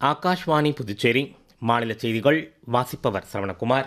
ஆகாஷ்வாணி புதுச்சேரி மாநில செய்திகள் வாசிப்பவர் சரவணகுமார்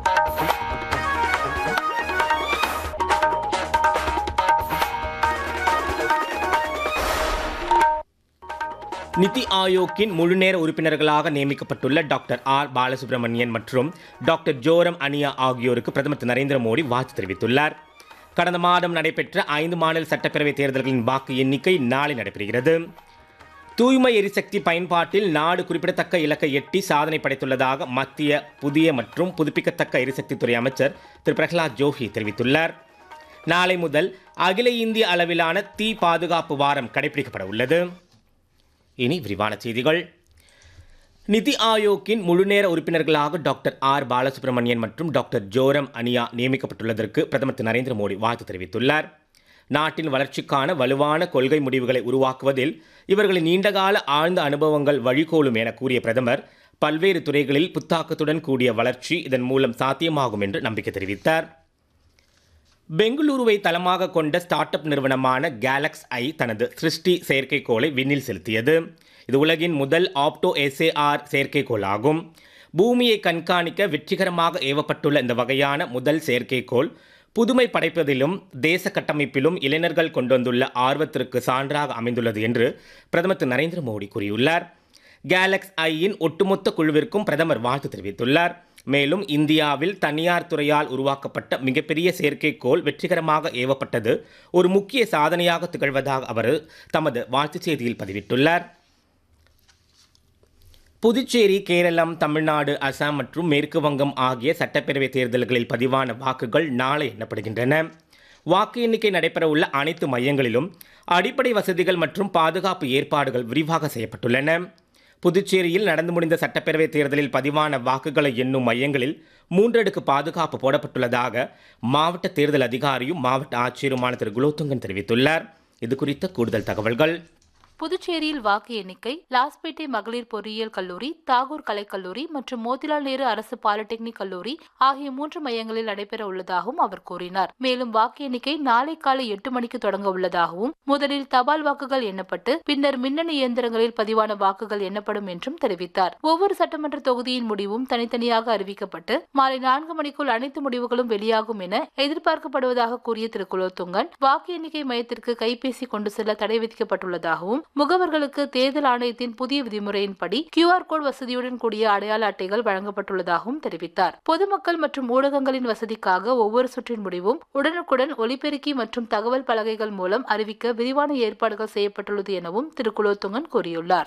நிதி ஆயோக்கின் முழுநேர உறுப்பினர்களாக நியமிக்கப்பட்டுள்ள டாக்டர் ஆர் பாலசுப்ரமணியன் மற்றும் டாக்டர் ஜோரம் அனியா ஆகியோருக்கு பிரதமர் திரு நரேந்திர மோடி வாழ்த்து தெரிவித்துள்ளார் கடந்த மாதம் நடைபெற்ற ஐந்து மாநில சட்டப்பேரவை தேர்தல்களின் வாக்கு எண்ணிக்கை நாளை நடைபெறுகிறது தூய்மை எரிசக்தி பயன்பாட்டில் நாடு குறிப்பிடத்தக்க இலக்கை எட்டி சாதனை படைத்துள்ளதாக மத்திய புதிய மற்றும் புதுப்பிக்கத்தக்க எரிசக்தித்துறை அமைச்சர் திரு பிரகலாத் ஜோஷி தெரிவித்துள்ளார் நாளை முதல் அகில இந்திய அளவிலான தீ பாதுகாப்பு வாரம் கடைபிடிக்கப்பட உள்ளது இனி விரிவான செய்திகள் நிதி ஆயோக்கின் முழுநேர உறுப்பினர்களாக டாக்டர் ஆர் பாலசுப்ரமணியன் மற்றும் டாக்டர் ஜோரம் அனியா நியமிக்கப்பட்டுள்ளதற்கு பிரதமர் திரு நரேந்திர மோடி வாழ்த்து தெரிவித்துள்ளார் நாட்டின் வளர்ச்சிக்கான வலுவான கொள்கை முடிவுகளை உருவாக்குவதில் இவர்களின் நீண்டகால ஆழ்ந்த அனுபவங்கள் வழிகோலும் என கூறிய பிரதமர் பல்வேறு துறைகளில் புத்தாக்கத்துடன் கூடிய வளர்ச்சி இதன் மூலம் சாத்தியமாகும் என்று நம்பிக்கை தெரிவித்தார் பெங்களூருவை தளமாக கொண்ட ஸ்டார்ட் அப் நிறுவனமான கேலக்ஸ் ஐ தனது சிருஷ்டி செயற்கைக்கோளை விண்ணில் செலுத்தியது இது உலகின் முதல் ஆப்டோ எஸ்ஏஆர் செயற்கைக்கோள் ஆகும் பூமியை கண்காணிக்க வெற்றிகரமாக ஏவப்பட்டுள்ள இந்த வகையான முதல் செயற்கைக்கோள் புதுமை படைப்பதிலும் தேச கட்டமைப்பிலும் இளைஞர்கள் கொண்டு வந்துள்ள ஆர்வத்திற்கு சான்றாக அமைந்துள்ளது என்று பிரதமர் திரு நரேந்திர மோடி கூறியுள்ளார் கேலக்ஸ் ஐயின் ஒட்டுமொத்த குழுவிற்கும் பிரதமர் வாழ்த்து தெரிவித்துள்ளார் மேலும் இந்தியாவில் தனியார் துறையால் உருவாக்கப்பட்ட மிகப்பெரிய செயற்கைக்கோள் வெற்றிகரமாக ஏவப்பட்டது ஒரு முக்கிய சாதனையாக திகழ்வதாக அவர் தமது வாழ்த்துச் செய்தியில் பதிவிட்டுள்ளார் புதுச்சேரி கேரளம் தமிழ்நாடு அசாம் மற்றும் மேற்கு வங்கம் ஆகிய சட்டப்பேரவை தேர்தல்களில் பதிவான வாக்குகள் நாளை எண்ணப்படுகின்றன வாக்கு எண்ணிக்கை நடைபெறவுள்ள அனைத்து மையங்களிலும் அடிப்படை வசதிகள் மற்றும் பாதுகாப்பு ஏற்பாடுகள் விரிவாக செய்யப்பட்டுள்ளன புதுச்சேரியில் நடந்து முடிந்த சட்டப்பேரவை தேர்தலில் பதிவான வாக்குகளை எண்ணும் மையங்களில் மூன்றடுக்கு பாதுகாப்பு போடப்பட்டுள்ளதாக மாவட்ட தேர்தல் அதிகாரியும் மாவட்ட ஆட்சியருமான திரு குலோத்துங்கன் தெரிவித்துள்ளார் இது குறித்த கூடுதல் தகவல்கள் புதுச்சேரியில் வாக்கு எண்ணிக்கை லாஸ்பேட்டை மகளிர் பொறியியல் கல்லூரி தாகூர் கலைக்கல்லூரி மற்றும் மோதிலால் நேரு அரசு பாலிடெக்னிக் கல்லூரி ஆகிய மூன்று மையங்களில் நடைபெற உள்ளதாகவும் அவர் கூறினார் மேலும் வாக்கு எண்ணிக்கை நாளை காலை எட்டு மணிக்கு தொடங்க உள்ளதாகவும் முதலில் தபால் வாக்குகள் எண்ணப்பட்டு பின்னர் மின்னணு இயந்திரங்களில் பதிவான வாக்குகள் எண்ணப்படும் என்றும் தெரிவித்தார் ஒவ்வொரு சட்டமன்ற தொகுதியின் முடிவும் தனித்தனியாக அறிவிக்கப்பட்டு மாலை நான்கு மணிக்குள் அனைத்து முடிவுகளும் வெளியாகும் என எதிர்பார்க்கப்படுவதாக கூறிய திரு குலோத்துங்கன் வாக்கு எண்ணிக்கை மையத்திற்கு கைபேசி கொண்டு செல்ல தடை விதிக்கப்பட்டுள்ளதாகவும் முகவர்களுக்கு தேர்தல் ஆணையத்தின் புதிய விதிமுறையின்படி கியூஆர் கோட் வசதியுடன் கூடிய அடையாள அட்டைகள் வழங்கப்பட்டுள்ளதாகவும் தெரிவித்தார் பொதுமக்கள் மற்றும் ஊடகங்களின் வசதிக்காக ஒவ்வொரு சுற்றின் முடிவும் உடனுக்குடன் ஒலிபெருக்கி மற்றும் தகவல் பலகைகள் மூலம் அறிவிக்க விரிவான ஏற்பாடுகள் செய்யப்பட்டுள்ளது எனவும் திரு குலோத்துங்கன் கூறியுள்ளார்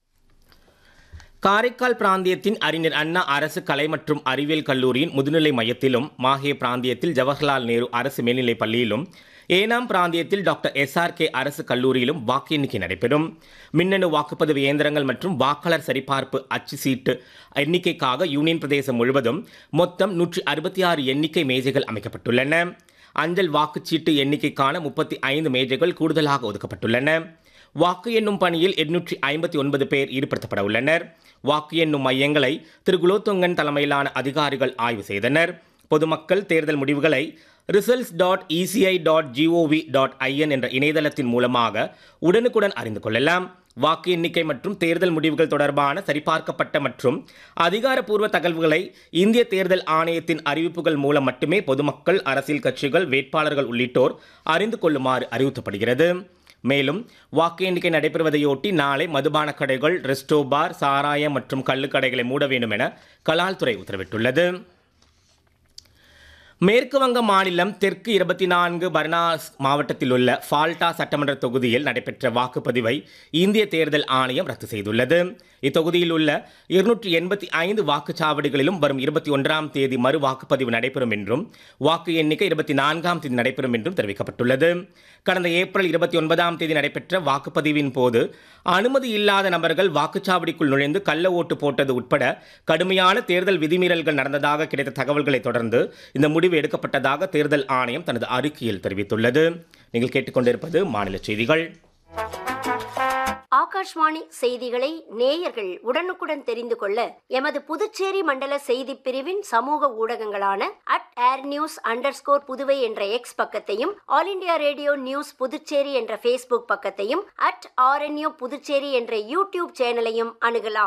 காரைக்கால் பிராந்தியத்தின் அறிஞர் அண்ணா அரசு கலை மற்றும் அறிவியல் கல்லூரியின் முதுநிலை மையத்திலும் மாஹே பிராந்தியத்தில் ஜவஹர்லால் நேரு அரசு மேல்நிலைப் பள்ளியிலும் ஏனாம் பிராந்தியத்தில் டாக்டர் எஸ்ஆர்கே அரசு கல்லூரியிலும் வாக்கு எண்ணிக்கை நடைபெறும் மின்னணு வாக்குப்பதிவு இயந்திரங்கள் மற்றும் வாக்காளர் சரிபார்ப்பு அச்சு சீட்டு எண்ணிக்கைக்காக யூனியன் பிரதேசம் முழுவதும் மொத்தம் நூற்றி அறுபத்தி ஆறு எண்ணிக்கை மேஜைகள் அமைக்கப்பட்டுள்ளன அஞ்சல் வாக்குச்சீட்டு எண்ணிக்கைக்கான முப்பத்தி ஐந்து மேஜைகள் கூடுதலாக ஒதுக்கப்பட்டுள்ளன வாக்கு எண்ணும் பணியில் எண்ணூற்றி ஐம்பத்தி ஒன்பது பேர் ஈடுபடுத்தப்பட உள்ளனர் வாக்கு எண்ணும் மையங்களை திரு குலோத்துங்கன் தலைமையிலான அதிகாரிகள் ஆய்வு செய்தனர் பொதுமக்கள் தேர்தல் முடிவுகளை results dot ECI dot G O V dot I N என்ற இணையதளத்தின் மூலமாக உடனுக்குடன் அறிந்து கொள்ளலாம் வாக்கு எண்ணிக்கை மற்றும் தேர்தல் முடிவுகள் தொடர்பான சரிபார்க்கப்பட்ட மற்றும் அதிகாரப்பூர்வ தகவல்களை இந்திய தேர்தல் ஆணையத்தின் அறிவிப்புகள் மூலம் மட்டுமே பொதுமக்கள் அரசியல் கட்சிகள் வேட்பாளர்கள் உள்ளிட்டோர் அறிந்து கொள்ளுமாறு அறிவுறுத்தப்படுகிறது மேலும் வாக்கு எண்ணிக்கை நடைபெறுவதையொட்டி நாளை மதுபான கடைகள் ரெஸ்டோ பார் சாராயம் மற்றும் கள்ளுக்கடைகளை மூட வேண்டும் என கலால்துறை உத்தரவிட்டுள்ளது மேற்கு வங்க மாநிலம் தெற்கு இருபத்தி நான்கு பர்னாஸ் மாவட்டத்தில் உள்ள ஃபால்டா சட்டமன்ற தொகுதியில் நடைபெற்ற வாக்குப்பதிவை இந்திய தேர்தல் ஆணையம் ரத்து செய்துள்ளது இத்தொகுதியில் உள்ள இருநூற்றி எண்பத்தி ஐந்து வாக்குச்சாவடிகளிலும் வரும் இருபத்தி ஒன்றாம் தேதி மறு வாக்குப்பதிவு நடைபெறும் என்றும் வாக்கு எண்ணிக்கை இருபத்தி நான்காம் தேதி நடைபெறும் என்றும் தெரிவிக்கப்பட்டுள்ளது கடந்த ஏப்ரல் இருபத்தி ஒன்பதாம் தேதி நடைபெற்ற வாக்குப்பதிவின் போது அனுமதி இல்லாத நபர்கள் வாக்குச்சாவடிக்குள் நுழைந்து கள்ள ஓட்டு போட்டது உட்பட கடுமையான தேர்தல் விதிமீறல்கள் நடந்ததாக கிடைத்த தகவல்களை தொடர்ந்து இந்த முடிவு எடுக்கப்பட்டதாக தேர்தல் ஆணையம் தனது அறிக்கையில் தெரிவித்துள்ளது நீங்கள் கேட்டுக்கொண்டிருப்பது மாநில செய்திகள் ஆகாஷ்வாணி செய்திகளை நேயர்கள் உடனுக்குடன் தெரிந்து கொள்ள எமது புதுச்சேரி மண்டல செய்தி பிரிவின் சமூக ஊடகங்களான at air news under Puduvai என்ற எக்ஸ் பக்கத்தையும் All India Radio news Puducherry என்ற ஃபேஸ்புக் பக்கத்தையும் அட் ஆர்என்யூ புதுச்சேரி என்ற யூடியூப் சேனலையும் அணுகலாம்